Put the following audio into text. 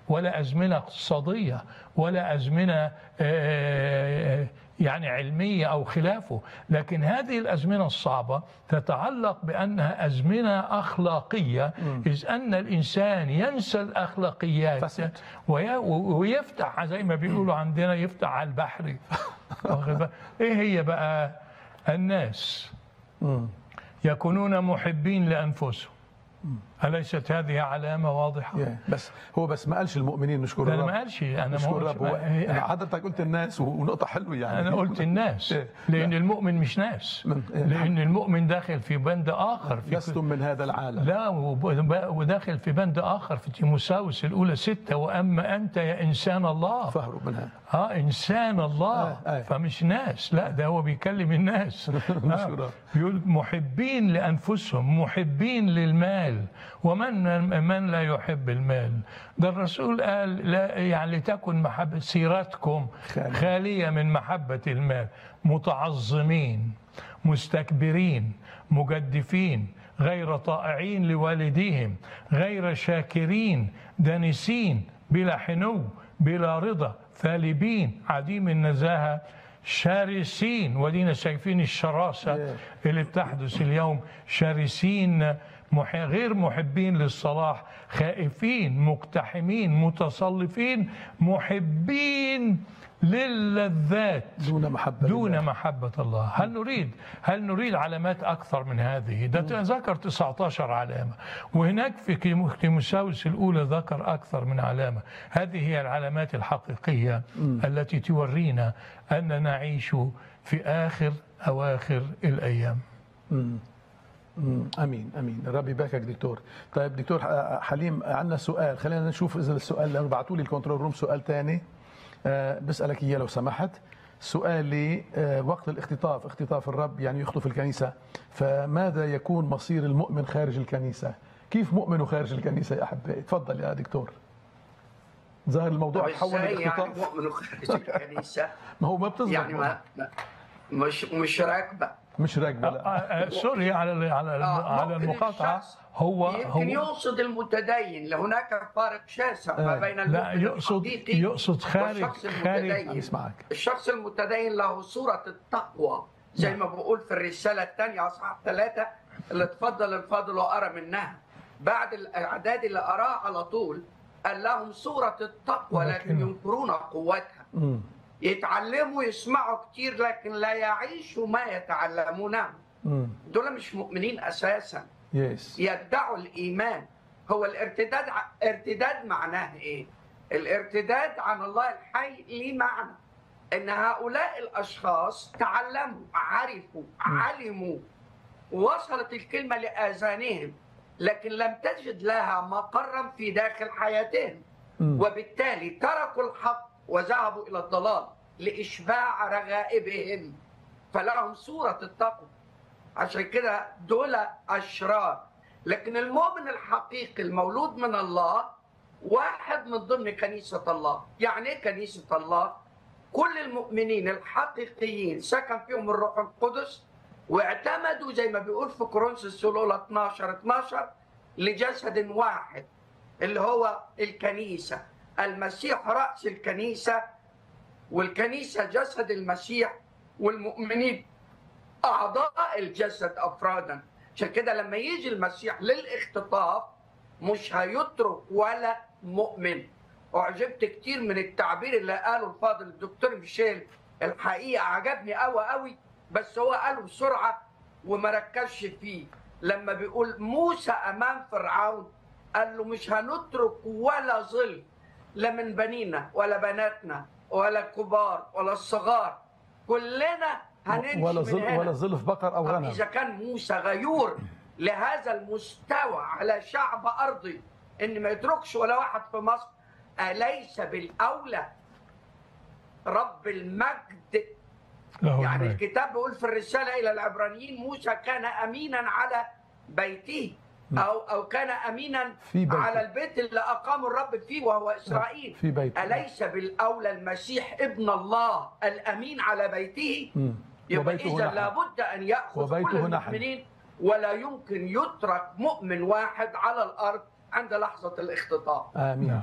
ولا أزمنة اقتصادية ولا أزمنة آه، يعني علمية أو خلافه لكن هذه الأزمنة الصعبة تتعلق بأنها أزمنة أخلاقية إذ أن الإنسان ينسى الأخلاقيات فسد. وي- ويفتح زي ما بيقولوا عندنا يفتح على البحر واخد بالك؟ إيه هي بقى الناس يكونون محبين لأنفسهم أليست هذه علامة واضحة؟ يا. بس هو بس ما قالش المؤمنين نشكر ده الرب أنا ما قالش أنا ما نشكر قلتش الرب هو ما- أنا حضرتك قلت الناس ونقطة حلوة يعني أنا قلت الناس إيه. لأن المؤمن مش ناس من- إيه. لأن المؤمن داخل في بند آخر في لستم من هذا العالم لا وب- وداخل في بند آخر في تيموساوس الأولى ستة وأما أنت يا إنسان الله فهرب منها اه انسان الله آه، آه. فمش ناس لا ده هو بيكلم الناس مشكور. آه. بيقول محبين لانفسهم محبين للمال ومن من لا يحب المال ده الرسول قال لا يعني لتكن محبه سيرتكم خالية. خاليه من محبه المال متعظمين مستكبرين مجدفين غير طائعين لوالديهم غير شاكرين دانسين بلا حنو بلا رضا ثالبين عديم النزاهة شارسين ودينا شايفين الشراسة اللي بتحدث اليوم شارسين مح- غير محبين للصلاح خائفين مقتحمين متصلفين محبين للذات دون محبة دون لله. محبة الله هل نريد هل نريد علامات أكثر من هذه ده ذكر 19 علامة وهناك في كيمو- تيموساوس الأولى ذكر أكثر من علامة هذه هي العلامات الحقيقية التي تورينا أننا نعيش في آخر أواخر الأيام مم. امين امين الرب يباركك دكتور طيب دكتور ح- حليم عندنا سؤال خلينا نشوف اذا السؤال لانه بعثوا لي الكنترول روم سؤال ثاني أه بسالك اياه لو سمحت سؤالي أه وقت الاختطاف اختطاف الرب يعني يخطف الكنيسه فماذا يكون مصير المؤمن خارج الكنيسه كيف مؤمن خارج الكنيسه يا احبائي تفضل يا دكتور ظاهر الموضوع طب تحول ازاي يعني لاختطاف مؤمن خارج الكنيسه ما هو ما بتزبط يعني ما ما- مش مش راكبه مش راكبه آه، لا آه، سوري على ال- على ال- آه، على ممكن المقاطعة الشخص هو يمكن هو يقصد المتدين هناك فارق شاسع ما آه. بين لا المؤمن يقصد الحقيقي يقصد خارج والشخص خارج المتدين اسمعك الشخص المتدين له صورة التقوى زي ما بقول في الرسالة الثانية أصحاح ثلاثة اللي تفضل الفاضل وأرى منها بعد الأعداد اللي أراها على طول قال لهم صورة التقوى لكن ولكن- ينكرون قوتها مم. يتعلموا يسمعوا كتير لكن لا يعيشوا ما يتعلمونه مم. دول مش مؤمنين أساسا يس يدعوا الإيمان هو الارتداد ع- ارتداد معناه إيه؟ الارتداد عن الله الحي ليه معنى إن هؤلاء الأشخاص تعلموا عرفوا علموا وصلت الكلمة لآذانهم لكن لم تجد لها مقرا في داخل حياتهم مم. وبالتالي تركوا الحق وذهبوا إلى الضلال لإشباع رغائبهم فلهم صورة التقوى عشان كده دول أشرار لكن المؤمن الحقيقي المولود من الله واحد من ضمن كنيسة الله يعني إيه كنيسة الله؟ كل المؤمنين الحقيقيين سكن فيهم الروح القدس واعتمدوا زي ما بيقول في كورنثوس الأولى 12 12 لجسد واحد اللي هو الكنيسة المسيح رأس الكنيسة والكنيسة جسد المسيح والمؤمنين أعضاء الجسد أفرادا عشان كده لما يجي المسيح للاختطاف مش هيترك ولا مؤمن أعجبت كتير من التعبير اللي قاله الفاضل الدكتور ميشيل الحقيقة عجبني قوي قوي بس هو قاله بسرعة وما ركزش فيه لما بيقول موسى أمام فرعون قال له مش هنترك ولا ظل لا من بنينا ولا بناتنا ولا الكبار ولا الصغار كلنا هنمشي ولا من ظل هنا. ولا ظل في بقر او طب غنم إذا كان موسى غيور لهذا المستوى على شعب أرضي إن ما يتركش ولا واحد في مصر أليس بالأولى رب المجد له يعني المجد. الكتاب بيقول في الرسالة إلى العبرانيين موسى كان أمينا على بيته أو أو كان أمينا في بيته. على البيت اللي أقام الرب فيه وهو إسرائيل في بيته. أليس بالأولى المسيح ابن الله الأمين على بيته مم. يبقى وبيته إذا نحن. لابد أن يأخذ وبيته كل نحن. المؤمنين ولا يمكن يترك مؤمن واحد على الأرض عند لحظة الاختطاف امين